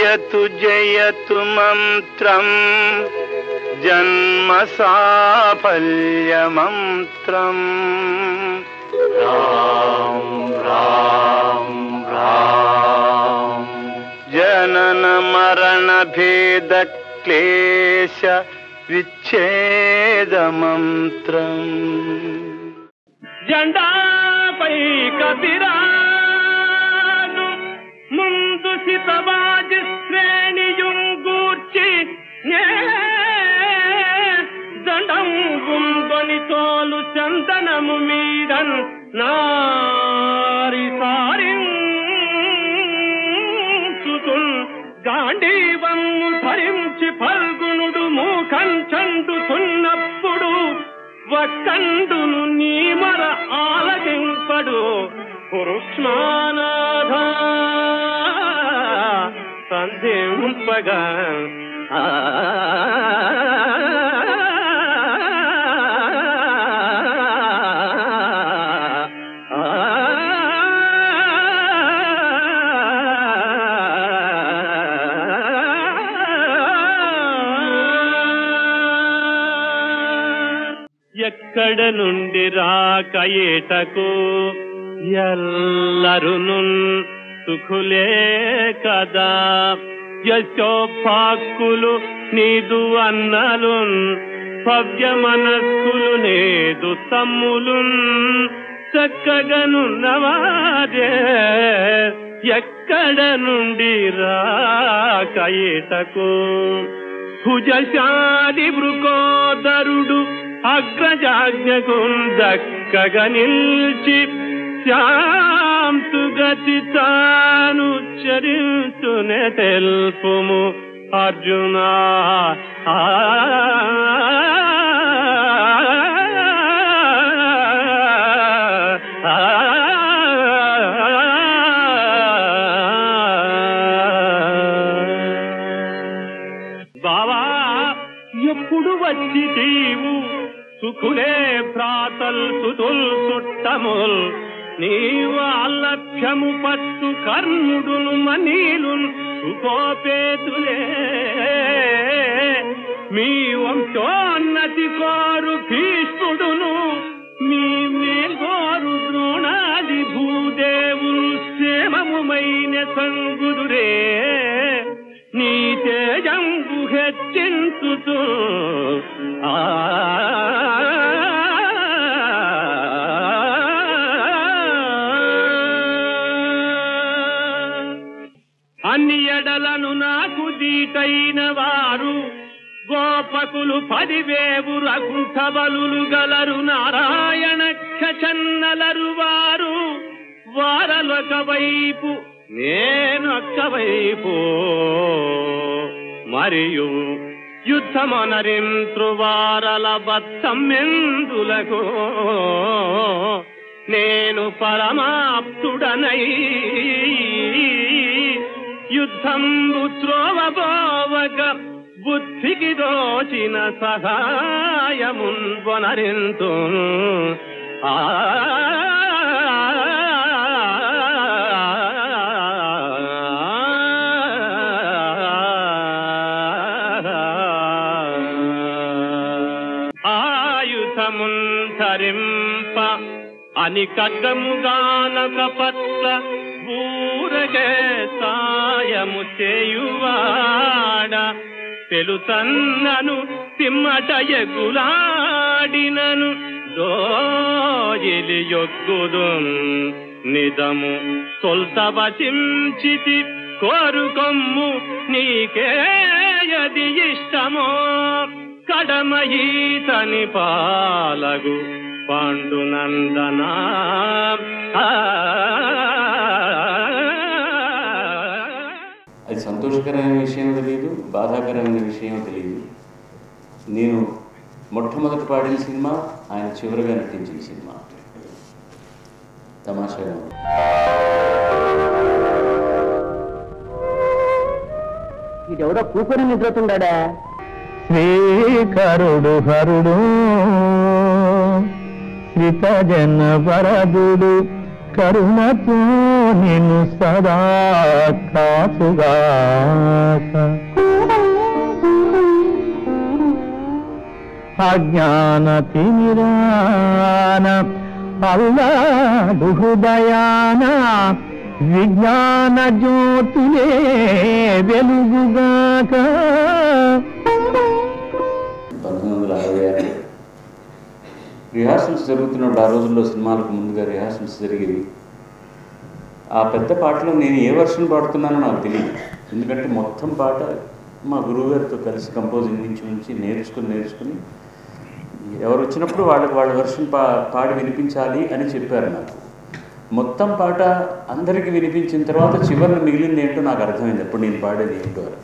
జయతు జయతు మంత్రం జన్మ సాఫల్య మంత్రం రామ్ రామ్ రామ్ జనన మరణ భేద క్లేశ విచ్ఛేద మంత్రం జెండాపై కపిరాను ముందు సితబాజి శ్రేణియుంగూర్చి నే దండం గుంబని తోలు చందనము మీదన్ నారి సారించుతున్ గాంధీవము ధరించి ఫల్గునుడు మూఖం చండుతున్నప్పుడు వక్కండును నీమర ఆలకింపడు పురుష్మానాథ సంధింపగా ఆ ఎక్కడ నుండి రాక ఏటకు ఎల్లరును సుఖులే కదా యశోపాక్కులు నీదు అన్నలు భవ్య మనస్కులు నేదు తమ్ములు చక్కగనున్నవారే ఎక్కడ నుండి రాక ఏటకు భుజశాలి వృకోదరుడు అగ్రజాజ్ఞకు దక్కగా నిల్చి శాంతుగతి తాను చరించునే తెల్పుము అర్జునా ఆ బావా ఎప్పుడు వచ్చి తీవు సుఖులే భ్రాతల్ సుతుల్ సుట్టముల్ నీవు అలక్ష్యము పట్టు కర్ణుడును మనీలు సుఖోపేతులే మీ వంశోన్నతి కోరు భీష్ముడును మీ మేల్గోరు ద్రోణాది భూదేవులు క్షేమముమైన సంగుదురే నీ తేజంబు హెచ్చించుతూ ఆ అన్ని ఎడలను నాకు దీటైన వారు గోపకులు పదివేవు రఘుంఠబలు గలరు నారాయణ చన్నలరు వారు వారలొక వైపు నేనొక్క వైపు మరియు యుద్ధమనరింత్రువారల బత్తమ్మెందులకు నేను పరమాప్తుడనై యుద్ధంబు త్రోవబోవక బుద్ధికి దోచిన సహాయమున్ వనరింతు ఆ ఆయుధమున్ ధరింప అని కగ్గముగానక పట్ల ఊరగే సాయము చేయువాడ తెలుతన్నను తిమ్మట ఎగులాడినను దోజిలి యొగ్గుదు నిజము సొల్తవచించితి కోరుకొమ్ము నీకేయది ఇష్టమో కడమయీతని పాలగు పాండునందనా అది సంతోషకరమైన విషయం తెలియదు బాధాకరమైన విషయం తెలియదు నేను మొట్టమొదటి పాడిన సినిమా ఆయన చివరిగా నటించిన సినిమా తమాషాగా ఉంది. ఇదెవడో కూకొని నిద్రతుండా శ్రీకరుడు హరుడు శ్రితజన వరదుడు కరుణతో నిన్ను సదా కాచుగాక అజ్ఞాన తిమిరాన అల్లాడు హృదయాన విజ్ఞాన జ్యోతులే వెలుగుగాక పంతొమ్మిది వందల అరవై ఆరు రిహార్సల్స్ జరుగుతున్నప్పుడు ఆ రోజుల్లో సినిమాలకు ముందుగా రిహార్సల్స్ జరిగేవి ఆ పెద్ద పాటలో నేను ఏ వర్షన్ పాడుతున్నానో నాకు తెలియదు ఎందుకంటే మొత్తం పాట మా గురువుగారితో కలిసి కంపోజింగ్ నుంచి ఉంచి నేర్చుకుని నేర్చుకుని ఎవరు వచ్చినప్పుడు వాళ్ళకి వాళ్ళ వర్షన్ పా పాడి వినిపించాలి అని చెప్పారు నాకు మొత్తం పాట అందరికీ వినిపించిన తర్వాత చివరిన మిగిలింది ఏంటో నాకు అర్థమైంది అప్పుడు నేను పాడేది ఏంటో అని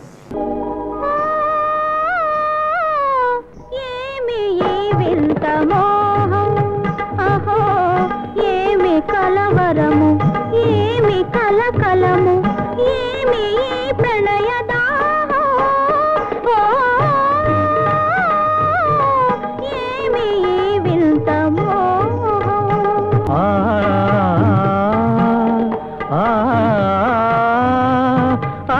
ఏమి ఈ వింత మోహం అహో ఏమి కలవరము ఏమి కలకలము ఏమి ఈ ప్రణయ దాహం ఓ, ఏమి ఈ వింత మోహం ఆ ఆ ఆ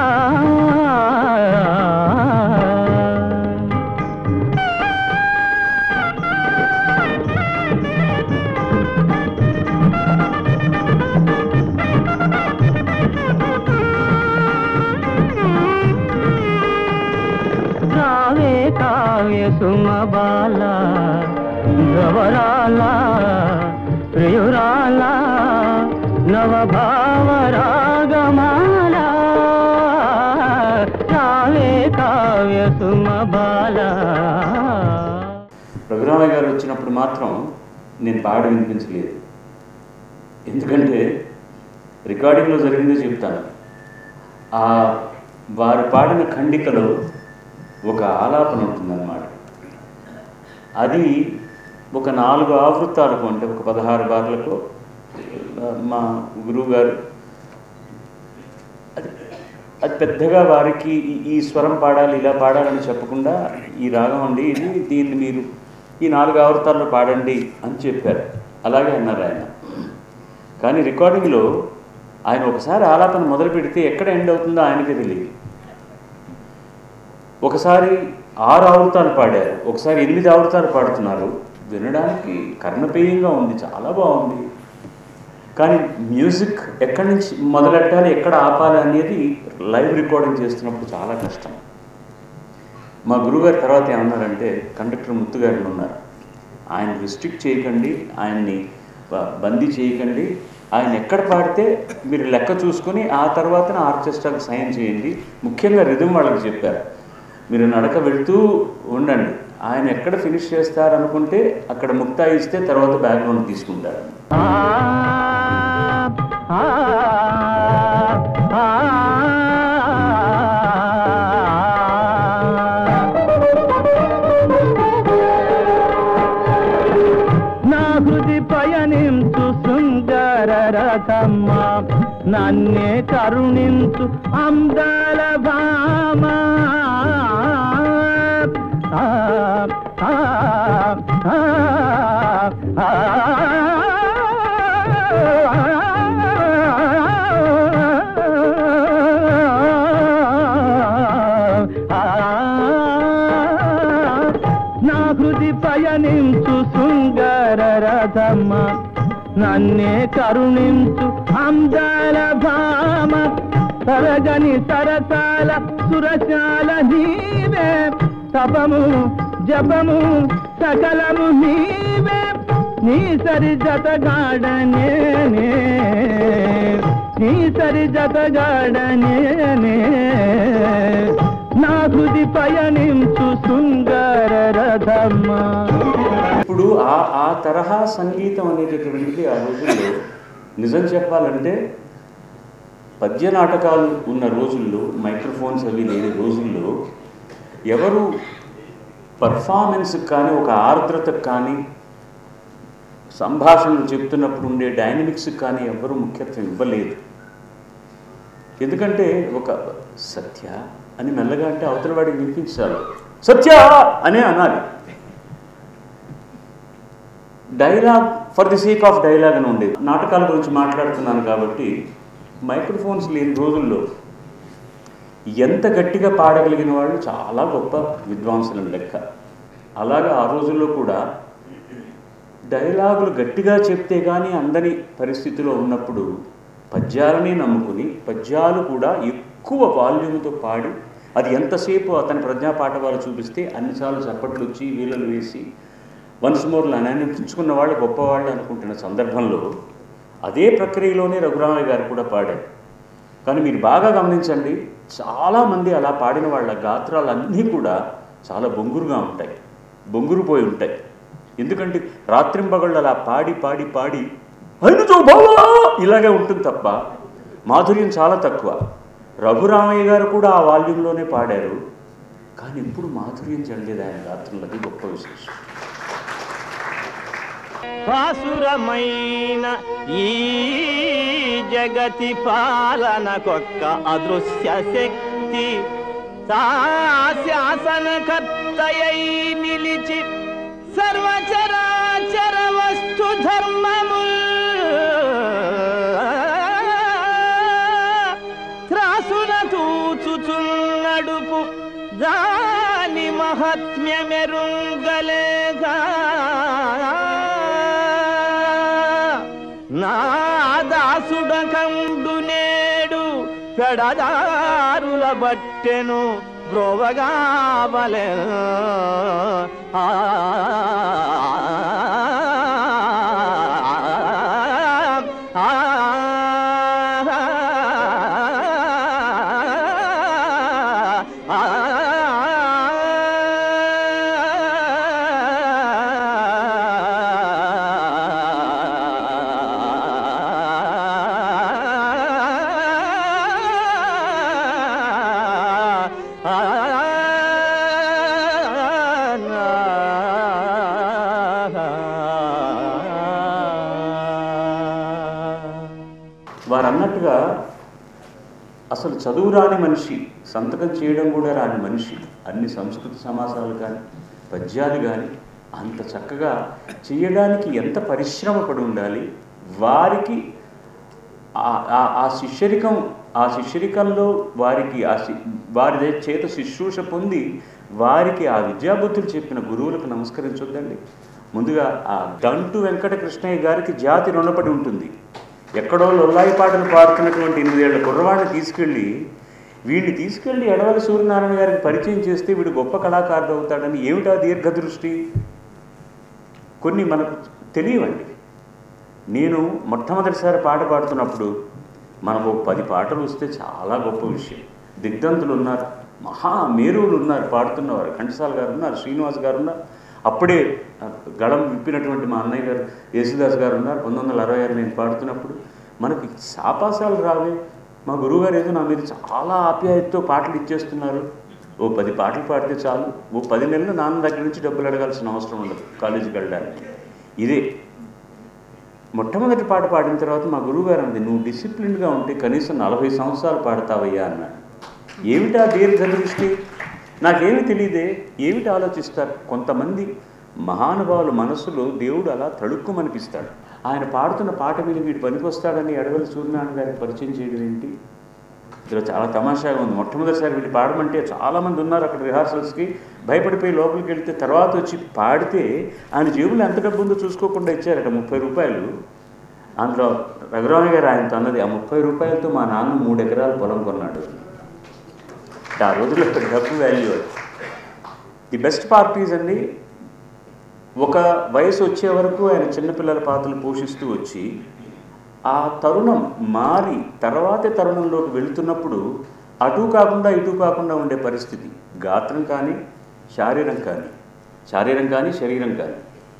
రావే కావ్య సుమబాల గవరాల ప్రియురాల నవభావ రాగమాల రావే కావ్య సుమబాల రఘురామయ్య గారు వచ్చినప్పుడు మాత్రం నేను పాడి వినిపించలేదు ఎందుకంటే రికార్డింగ్లో జరిగిందే చెప్తాను ఆ వారు పాడిన ఖండికలో ఒక ఆలాపన ఉంటుందన్నమాట అది ఒక నాలుగు ఆవృత్తాలకు అంటే ఒక పదహారు బార్లకు ఆ, మా గురువు గారు అది అది పెద్దగా వారికి ఈ- ఈ స్వరం పాడాలి ఇలా పాడాలని చెప్పకుండా ఈ రాగం అండి ఇది దీన్ని మీరు ఈ నాలుగు ఆవృతాల్లో పాడండి అని చెప్పారు అలాగే అన్నారు ఆయన కానీ రికార్డింగ్లో ఆయన ఒకసారి ఆలాపన మొదలు పెడితే ఎక్కడ ఎండ్ అవుతుందో ఆయనకే తెలియదు ఒకసారి ఆరు ఆవృతాలు పాడారు ఒకసారి ఎనిమిది ఆవృతాలు పాడుతున్నారు వినడానికి కర్ణపేయంగా ఉంది చాలా బాగుంది కానీ మ్యూజిక్ ఎక్కడి నుంచి మొదలెట్టాలి ఎక్కడ ఆపాలి అనేది లైవ్ రికార్డింగ్ చేస్తున్నప్పుడు చాలా కష్టం మా గురుగారు తర్వాత ఏమన్నారంటే కండక్టర్ ముత్తు గారు ఉన్నారు ఆయన రిస్ట్రిక్ట్ చేయకండి ఆయన్ని బ- బందీ చేయకండి ఆయన ఎక్కడ పాడితే మీరు లెక్క చూసుకొని ఆ తర్వాత ఆర్కెస్ట్రాకి సైన్ చేయండి ముఖ్యంగా రిధం వాళ్ళకి చెప్పారు మీరు నడక వెళ్తూ ఉండండి ఆయన ఎక్కడ ఫినిష్ చేస్తారనుకుంటే అక్కడ ముక్తాయి ఇస్తే తర్వాత బ్యాక్గ్రౌండ్ తీసుకుంటారు ఆ ఆ ఆ నా హృది పయనించు సుందర రథమ్మ నన్నే కరుణించు అందాల భామ ఆ, ఆ, ఆ, ఆ, నా హృది పయనించు సుందర రథమ్మ నన్నే కరుణించు అందాల భామ తరగని సరసాల సురశాల నీవే తపము జపము సకలము నీవే నీ సరి జతగాడనే నీ సరి జతగాడనే నా హృది పయనించు సుందర రథమ్మ ఇప్పుడు ఆ ఆ తరహా సంగీతం అనేటటువంటిది ఆ రోజుల్లో నిజం చెప్పాలంటే పద్య నాటకాలు ఉన్న రోజుల్లో మైక్రోఫోన్స్ అవి లేని రోజుల్లో ఎవరు పర్ఫార్మెన్స్కి కానీ ఒక ఆర్ద్రతకు కానీ సంభాషణలు చెప్తున్నప్పుడు ఉండే డైనమిక్స్కి కానీ ఎవ్వరూ ముఖ్యత్వం ఇవ్వలేదు ఎందుకంటే ఒక సత్య అని మెల్లగా అంటే అవతల వాడికి వినిపించాలి సత్య అనే అనాలి dialogue for the sake of dialogue అని ఉండేది నాటకాల గురించి మాట్లాడుతున్నాను కాబట్టి మైక్రోఫోన్స్ లేని రోజుల్లో ఎంత గట్టిగా పాడగలిగిన వాళ్ళు చాలా గొప్ప విద్వాంసులను లెక్క అలాగా ఆ రోజుల్లో కూడా డైలాగులు గట్టిగా చెప్తే కానీ అందని పరిస్థితిలో ఉన్నప్పుడు పద్యాలని నమ్ముకుని పద్యాలు కూడా ఎక్కువ వాల్యూమ్తో పాడి అది ఎంతసేపు అతని ప్రజ్ఞాపాఠవాలు చూపిస్తే అన్నిసార్లు చప్పట్లు వచ్చి వీలలు వేసి వన్స్ మోర్లు అనిపించుకున్న వాళ్ళు గొప్పవాళ్ళు అనుకుంటున్న సందర్భంలో అదే ప్రక్రియలోనే రఘురామయ్య గారు కూడా పాడారు కానీ మీరు బాగా గమనించండి చాలామంది అలా పాడిన వాళ్ళ గాత్రాలన్నీ కూడా చాలా బొంగురుగా ఉంటాయి బొంగురు పోయి ఉంటాయి ఎందుకంటే రాత్రింబగళ్ళు అలా పాడి పాడి పాడి అయినతో బావా ఇలాగే ఉంటుంది తప్ప మాధుర్యం చాలా తక్కువ రఘురామయ్య గారు కూడా ఆ వాల్యూంలోనే పాడారు కానీ ఇప్పుడు మాధుర్యం చెందేది ఆయన గాత్రంలో అది గొప్ప విశేషం భాసురమైన ఈ జగతి పాలనకొక్క అదృశ్య శక్తి శాసనకర్తయై నిలిచి సర్వచరాచర వస్తు ధర్మము త్రాసున తూచుచున్నడుపు దాని మహాత్మ్యమెరుంగలేగా నా దాసుడకండు నేడు పెడదారుల బట్టెను బ్రోవగాబలే ఆ వారు అన్నట్టుగా అసలు చదువు రాని మనిషి సంతకం చేయడం కూడా రాని మనిషి అన్ని సంస్కృత సమాసాలు కానీ పద్యాలు కానీ అంత చక్కగా చేయడానికి ఎంత పరిశ్రమ పడి ఉండాలి వారికి ఆ- ఆ- ఆ శిష్యరికం ఆ శిష్యరికంలో వారికి ఆ శి- వారి దే- చేత శుశ్రూష పొంది వారికి ఆ విద్యాబుద్ధులు చెప్పిన గురువులకు నమస్కరించొద్దండి ముందుగా ఆ దంటు వెంకట కృష్ణయ్య గారికి జాతి రుణపడి ఉంటుంది ఎక్కడో లొల్లాయి పాటలు పాడుతున్నటువంటి ఎనిమిదేళ్ల కుర్రవాడిని తీసుకెళ్ళి వీడిని తీసుకెళ్ళి ఎడవల సూర్యనారాయణ గారికి పరిచయం చేస్తే వీడు గొప్ప కళాకారుడు అవుతాడని ఏమిటా దీర్ఘదృష్టి కొన్ని మనకు తెలియవండి నేను మొట్టమొదటిసారి పాట పాడుతున్నప్పుడు మనకు ఒక పది పాటలు వస్తే చాలా గొప్ప విషయం దిగ్ధంతులు ఉన్నారు మహా మేరువులు ఉన్నారు పాడుతున్నవారు ఘంటసాల గారు ఉన్నారు శ్రీనివాస్ గారు ఉన్నారు అప్పుడే ఆ, గళం విప్పినటువంటి మా అన్నయ్య గారు యేసుదాస్ గారు ఉన్నారు పంతొమ్మిది వందల అరవై ఆరు నేను పాడుతున్నప్పుడు మనకి సాపాసాలు రావే మా గురువుగారు ఏదో నా మీద చాలా ఆప్యాయతతో పాటలు ఇచ్చేస్తున్నారు ఓ పది పాటలు పాడితే చాలు ఓ పది నెలలు నాన్న దగ్గర నుంచి డబ్బులు అడగాల్సిన అవసరం ఉండదు కాలేజీకి వెళ్ళడానికి ఇదే మొట్టమొదటి పాట పాడిన తర్వాత మా గురువుగారు అంది నువ్వు డిసిప్లిన్గా ఉంటే కనీసం నలభై సంవత్సరాలు పాడతావయ్యా అన్నాడు ఏమిటా దీర్ఘదృష్టి నాకేమి తెలియదే ఏమిటి ఆలోచిస్తారు కొంతమంది మహానుభావుల మనసులో దేవుడు అలా తడుక్కుమనిపిస్తాడు ఆయన పాడుతున్న పాట మీద వీడు పనికొస్తాడని అడవల సూర్యనారాయణ గారికి పరిచయం చేయడం ఏంటి ఇందులో చాలా తమాషాగా ఉంది మొట్టమొదటిసారి వీళ్ళు పాడమంటే చాలామంది ఉన్నారు అక్కడ రిహార్సల్స్కి భయపడిపోయి లోపలికి వెళ్తే తర్వాత వచ్చి పాడితే ఆయన జేబులో ఎంత డబ్బు ఉందో చూసుకోకుండా ఇచ్చారట ముప్పై రూపాయలు అందులో రఘురామయ్య గారు ఆయనతో అన్నది ఆ ముప్పై రూపాయలతో మా నాన్న మూడు ఎకరాల పొలం కొన్నాడు అంటే ఆ రోజుల్లో డబ్బు వాల్యూ అది ది బెస్ట్ పార్టీస్ అండి ఒక వయసు వచ్చే వరకు ఆయన చిన్నపిల్లల పాత్రలు పోషిస్తూ వచ్చి ఆ తరుణం మారి తర్వాతే తరుణంలోకి వెళుతున్నప్పుడు అటు కాకుండా ఇటు కాకుండా ఉండే పరిస్థితి గాత్రం కానీ శారీరం కానీ శారీరం కానీ శరీరం కానీ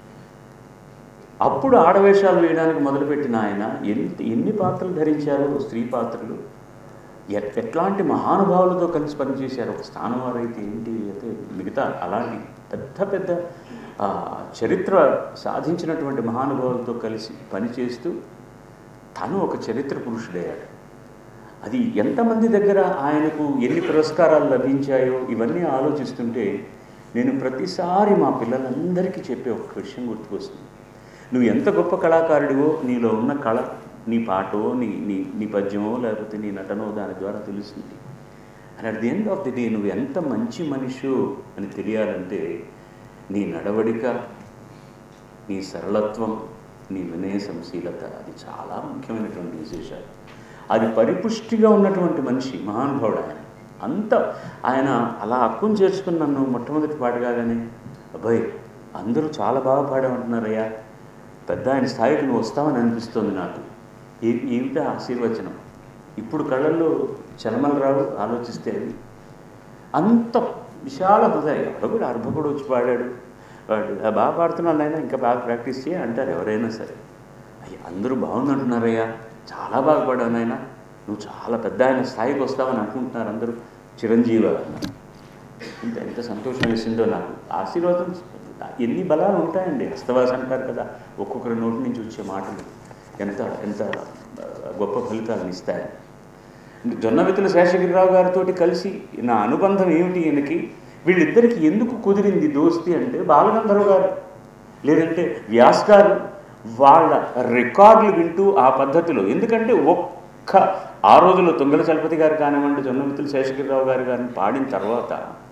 అప్పుడు ఆడవేషాలు వేయడానికి మొదలుపెట్టిన ఆయన ఎంత ఎన్ని పాత్రలు ధరించారు స్త్రీ పాత్రలు ఎట్- ఎట్లాంటి మహానుభావులతో కలిసి పనిచేశారు ఒక స్థానం వారైతే ఏంటి అయితే మిగతా అలాంటి పెద్ద పెద్ద ఆ, చరిత్ర సాధించినటువంటి మహానుభావులతో కలిసి పనిచేస్తూ తను ఒక చరిత్ర పురుషుడయ్యాడు అది ఎంతమంది దగ్గర ఆయనకు ఎన్ని పురస్కారాలు లభించాయో ఇవన్నీ ఆలోచిస్తుంటే నేను ప్రతిసారి మా పిల్లలందరికీ చెప్పే ఒక విషయం గుర్తుకొస్తుంది నువ్వు ఎంత గొప్ప కళాకారుడివో నీలో ఉన్న కళ నీ పాటో నీ నీ నీ పద్యమో లేకపోతే నీ నటనో దాని ద్వారా తెలుస్తుంది and at the end of the day నువ్వు ఎంత మంచి మనిషి అని తెలియాలంటే నీ నడవడిక నీ సరళత్వం నీ వినయ సంశీలత అది చాలా ముఖ్యమైనటువంటి విశేషాలు అది పరిపుష్టిగా ఉన్నటువంటి మనిషి మహానుభావుడు ఆయన అంత ఆయన అలా హక్కును చేర్చుకుని నన్ను మొట్టమొదటి పాట కాగానే అబ్బాయి అందరూ చాలా బాగా పాడామంటున్నారయ్యా పెద్ద ఆయన స్థాయికి నువ్వు వస్తావని అనిపిస్తుంది నాకు ఏ ఏమిటా ఆశీర్వచనం ఇప్పుడు కళ్ళల్లో చలమలు రావు ఆలోచిస్తే అది అంత విశాల హృదయం ఎవడో కూడా అర్భకుడు వచ్చి పాడాడు వాడు "ఆ, బాగా పాడుతున్నాడు ఆయన ఇంకా బాగా ప్రాక్టీస్ చేయి అంటారు ఎవరైనా సరే అయ్యా అందరూ బాగుందంటున్నారయ్యా చాలా బాగా పాడావు ఆయన నువ్వు చాలా పెద్ద ఆయన స్థాయికి వస్తావని అనుకుంటున్నారు అందరూ చిరంజీవి అన్నారు ఇంత ఎంత సంతోషం వేసిందో నాకు ఆశీర్వాదం ఎన్ని బలాలు ఉంటాయండి హస్తవాస అంటారు కదా ఒక్కొక్కరి నోటి నుంచి వచ్చే మాటలు ఎంత ఎంత ఆ, గొప్ప ఫలితాలను ఇస్తాయి జొన్నవితుల శేషగిరిరావు గారితో కలిసి నా అనుబంధం ఏమిటి ఈయనకి వీళ్ళిద్దరికి ఎందుకు కుదిరింది దోస్తి అంటే బాలగంధర్వ గారు లేదంటే వ్యాస్ గారు వాళ్ళ రికార్డులు వింటూ ఆ పద్ధతిలో ఎందుకంటే ఒక్క ఆ రోజుల్లో తుంగల చలపతి గారు కానివ్వండి జొన్నమిత్రులు శేషగిరిరావు గారు గారిని పాడిన తర్వాత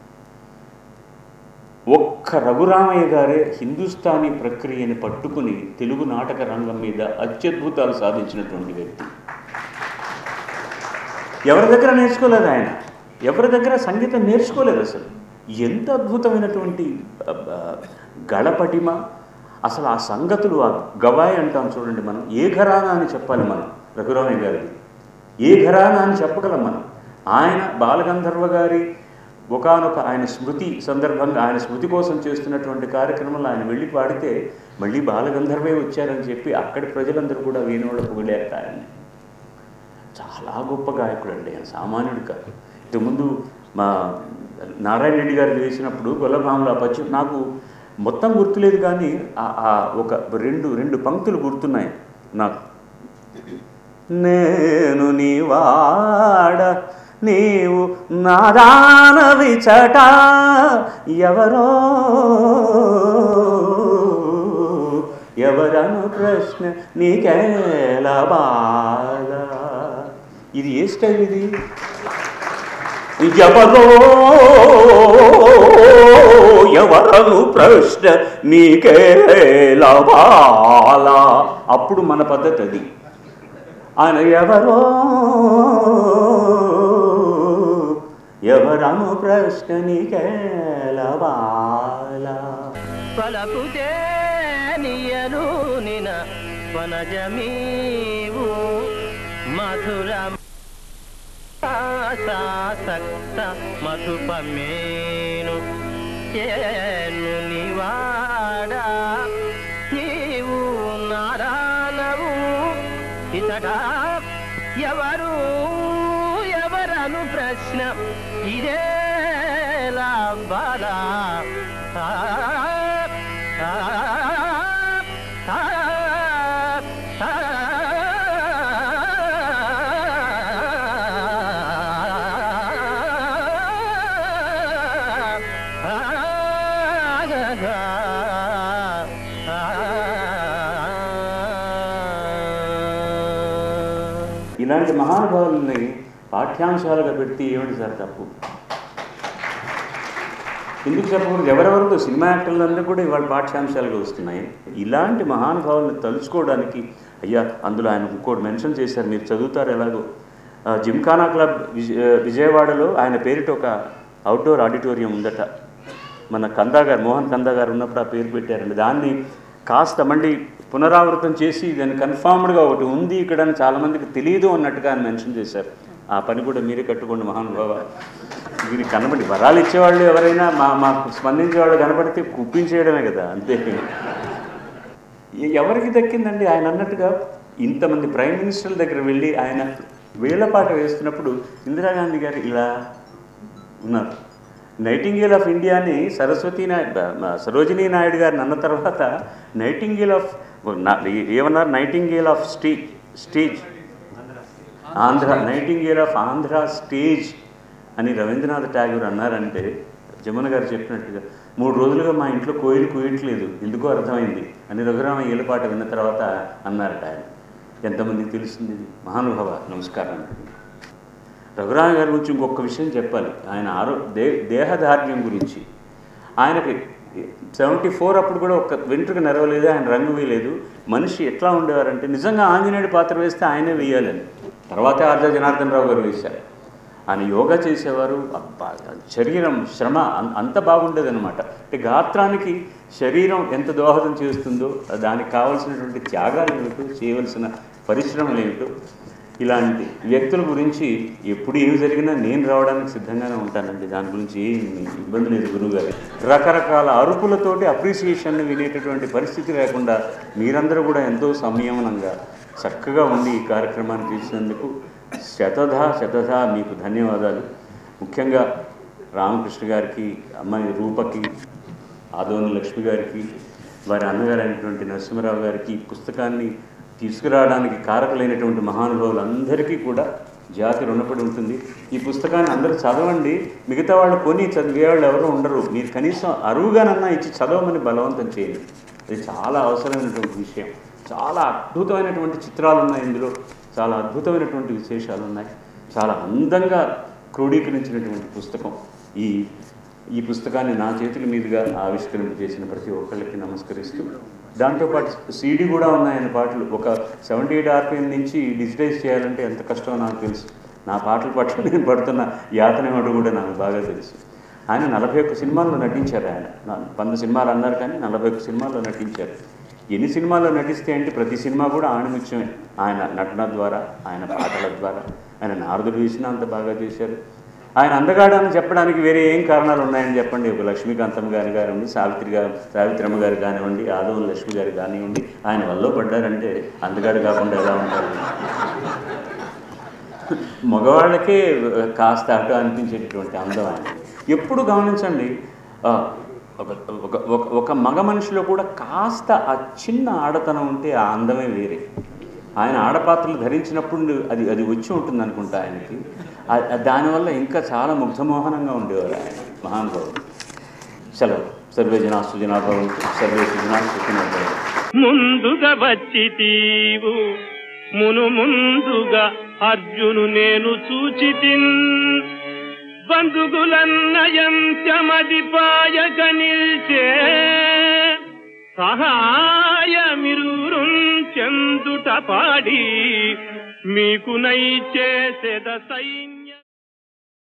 ఒక్క రఘురామయ్య గారే హిందుస్థానీ ప్రక్రియని పట్టుకుని తెలుగు నాటక రంగం మీద అత్యద్భుతాలు సాధించినటువంటి వ్యక్తి ఎవరి దగ్గర నేర్చుకోలేదు ఆయన ఎవరి దగ్గర సంగీతం నేర్చుకోలేదు అసలు ఎంత అద్భుతమైనటువంటి ఆ, ఆ, గళపటిమ అసలు ఆ సంగతులు ఆ గవాయి అంటాం చూడండి మనం ఏ ఘరానా అని చెప్పాలి మనం రఘురామయ్య గారిది ఏ ఘరానా అని చెప్పగలం మనం ఆయన బాలగంధర్వ గారి ఒకానొక ఆయన స్మృతి సందర్భంగా ఆయన స్మృతి కోసం చేస్తున్నటువంటి కార్యక్రమంలో ఆయన వెళ్ళి పాడితే మళ్ళీ బాలగంధర్వే వచ్చారని చెప్పి అక్కడి ప్రజలందరూ కూడా వీణోళ్ళ పొగిడారు ఆయన్ని చాలా గొప్ప గాయకుడు అండి ఆయన సామాన్యుడు కాదు ఇంతకుముందు మా నారాయణ రెడ్డి గారు వేసినప్పుడు గొల్లభామల పచ్చి నాకు మొత్తం గుర్తులేదు కానీ ఆ- ఆ ఒక రెండు రెండు పంక్తులు గుర్తున్నాయి నాకు నేను నీ వాడ నీవు నాదానవి చట ఎవరో ఎవరను ప్రశ్న నీకేలా బాధ ఇది ఏ స్టైల్ ఇది ఎవరో ఎవరను ప్రశ్న నీకేలా బాల అప్పుడు మన పద్ధతి అది ఆయన ఎవరో ఎవరను ప్రశ్న నీకేలా బాల పలకుతే నియను నిన వనజమీవు మధుర సక్త మధుపమేను ఏను నివాడా నీవు నారానవు ఇతడ ఎవరు ఎవరను ప్రశ్న ఇదే లాభాల ఇలాంటి మహానుభావుల్ని పాఠ్యాంశాలుగా పెడితే ఏమిటి సార్ తప్పు ఎందుకు చెప్పకూడదు ఎవరెవరితో సినిమా యాక్టర్లందరూ కూడా ఇవాళ పాఠ్యాంశాలుగా వస్తున్నాయి ఇలాంటి మహానుభావుల్ని తలుచుకోవడానికి అయ్యా అందులో ఆయన ఇంకోటి మెన్షన్ చేశారు మీరు చదువుతారు ఎలాగో ఆ, జిమ్ఖానా క్లబ్ విజ- ఆ, విజయవాడలో ఆయన పేరిట ఒక అవుట్డోర్ ఆడిటోరియం ఉందట మన కందా గారు మోహన్ కందా గారు ఉన్నప్పుడు ఆ పేరు పెట్టారండి దాన్ని కాస్త మళ్ళీ పునరావృతం చేసి దాన్ని కన్ఫామ్డ్గా ఒకటి ఉంది ఇక్కడ అని చాలామందికి తెలియదు అన్నట్టుగా ఆయన మెన్షన్ చేశారు ఆ పని కూడా మీరే కట్టుకోండి మహానుభావ దీనికి కనబడి వరాలు ఇచ్చేవాళ్ళు ఎవరైనా మా మాకు స్పందించేవాళ్ళు కనపడితే కుప్పించేయడమే కదా అంతే ఎ- ఎవరికి దక్కిందండి ఆయన అన్నట్టుగా ఇంతమంది ప్రైమ్ మినిస్టర్ల దగ్గర వెళ్ళి ఆయన వేలపాట వేస్తున్నప్పుడు ఇందిరాగాంధీ గారు ఇలా ఉన్నారు నైటింగేల్ ఆఫ్ ఇండియాని సరస్వతి నాయుడు సరోజినీ నాయుడు గారిని అన్న తర్వాత నైటింగేల్ ఆఫ్ నా- ఏమన్నారు నైటింగేల్ ఆఫ్ స్టీ stage Andhra nightingale of Andhra stage అని రవీంద్రనాథ్ ఠాగూర్ అన్నారంటే జమున గారు చెప్పినట్టుగా మూడు రోజులుగా మా ఇంట్లో కోయిలు కోయట్లేదు ఎందుకో అర్థమైంది అని రఘురామ ఏలపాట విన్న తర్వాత అన్నారట ఆయన ఎంతమందికి తెలుస్తుంది ఇది మహానుభావ నమస్కారం రఘురామ గారి గురించి ఇంకొక విషయం చెప్పాలి ఆయన ఆరో దే దేహదార్ఢ్యం గురించి ఆయనకి సెవెంటీ ఫోర్ అప్పుడు కూడా ఒక వెంట్రుక నెరవలేదు ఆయన రంగు వేయలేదు మనిషి ఎట్లా ఉండేవారంటే నిజంగా ఆంజనేయుడి పాత్ర వేస్తే ఆయనే వేయాలని తర్వాతే ఆర్జ జనార్దన్ రావు గారు వేశారు ఆయన యోగా చేసేవారు అబ్బా, శరీరం శ్రమ అం- అంత బాగుండేదన్నమాట అంటే గాత్రానికి శరీరం ఎంత దోహదం చేస్తుందో దానికి కావాల్సినటువంటి త్యాగాలు ఏమిటో చేయవలసిన పరిశ్రమలు ఏమిటో ఇలాంటి వ్యక్తుల గురించి ఎప్పుడు ఏమి జరిగినా నేను రావడానికి సిద్ధంగానే ఉంటానండి దాని గురించి ఏమి ఇబ్బంది లేదు గురువుగారు రకరకాల అరుపులతోటి అప్రిసియేషన్ వినేటటువంటి పరిస్థితి లేకుండా మీరందరూ కూడా ఎంతో సంయమనంగా చక్కగా ఉండి ఈ కార్యక్రమాన్ని తీసినందుకు శతధ శతధ మీకు ధన్యవాదాలు ముఖ్యంగా రామకృష్ణ గారికి అమ్మాయి రూపకి ఆదోని లక్ష్మి గారికి వారి అన్నగారు అయినటువంటి నరసింహరావు గారికి ఈ పుస్తకాన్ని తీసుకురావడానికి కారకులైనటువంటి మహానుభావులందరికీ కూడా జాతి రుణపడి ఉంటుంది ఈ పుస్తకాన్ని అందరూ చదవండి మిగతా వాళ్ళు కొని చదివే వాళ్ళు ఎవరు ఉండరు మీరు కనీసం అరువుగానన్నా ఇచ్చి చదవమని బలవంతం చేయండి అది చాలా అవసరమైనటువంటి విషయం చాలా అద్భుతమైనటువంటి చిత్రాలు ఉన్నాయి ఇందులో చాలా అద్భుతమైనటువంటి విశేషాలు ఉన్నాయి చాలా అందంగా క్రోడీకరించినటువంటి పుస్తకం ఈ ఈ పుస్తకాన్ని నా చేతుల మీదుగా ఆవిష్కరణ చేసిన ప్రతి ఒక్కళ్ళకి నమస్కరిస్తూ దాంతోపాటు సీడీ కూడా ఉన్నాయన్న పాటలు ఒక సెవెంటీ ఎయిట్ ఆర్పిఎం నుంచి డిజిటైజ్ చేయాలంటే ఎంత కష్టమో నాకు తెలుసు నా పాటల పట్ల నేను పడుతున్న యాతన ఏమిటో కూడా నాకు బాగా తెలుసు ఆయన నలభై ఒక్క సినిమాల్లో నటించారు ఆయన నా- వంద సినిమాలు అన్నారు కానీ నలభై ఒక్క సినిమాల్లో నటించారు ఎన్ని సినిమాల్లో నటిస్తే అంటే ప్రతి సినిమా కూడా ఆణిముత్యమే ఆయన నటన ద్వారా ఆయన పాటల ద్వారా ఆయన నారదుడు వేసినా అంత బాగా చేశారు ఆయన అందగాడని చెప్పడానికి వేరే ఏం కారణాలు ఉన్నాయని చెప్పండి ఒక లక్ష్మీకాంతం గారి కానివ్వండి సావిత్రి గారు సావిత్రమ్మ గారు కానివ్వండి ఆదవ లక్ష్మి గారు కానివ్వండి ఆయన వల్ల పడ్డారంటే అందగాడు కాకుండా ఎలా ఉంటారు మగవాళ్ళకే కాస్త అటు అనిపించేటటువంటి అందం ఆయన ఎప్పుడు గమనించండి ఆ, ఒక ఒక ఒక- ఒక మగ మనిషిలో కూడా కాస్త ఆ చిన్న ఆడతనం ఉంటే ఆ అందమే వేరే ఆయన ఆడపాత్రలు ధరించినప్పుడు అది అది వచ్చి ఉంటుంది అనుకుంటా ఆయనకి ఆ- ఆ దానివల్ల ఇంకా చాలా ముగ్ధమోహనంగా ఉండేవారు ఆయన మహానుభావుడు సెలవు సర్వే జనా సుజనా భవంతు సర్వే సుజనా సుఖినో భవంతు. ముందుగా వచ్చి తీవు మును ముందుగా అర్జును నేను చూచితిన్ బంధుగులన్నయంత్యమది పాయక నిల్చే సహాయమిరురుం చెందుట పాడి మీకు నై చేసెద సైన్య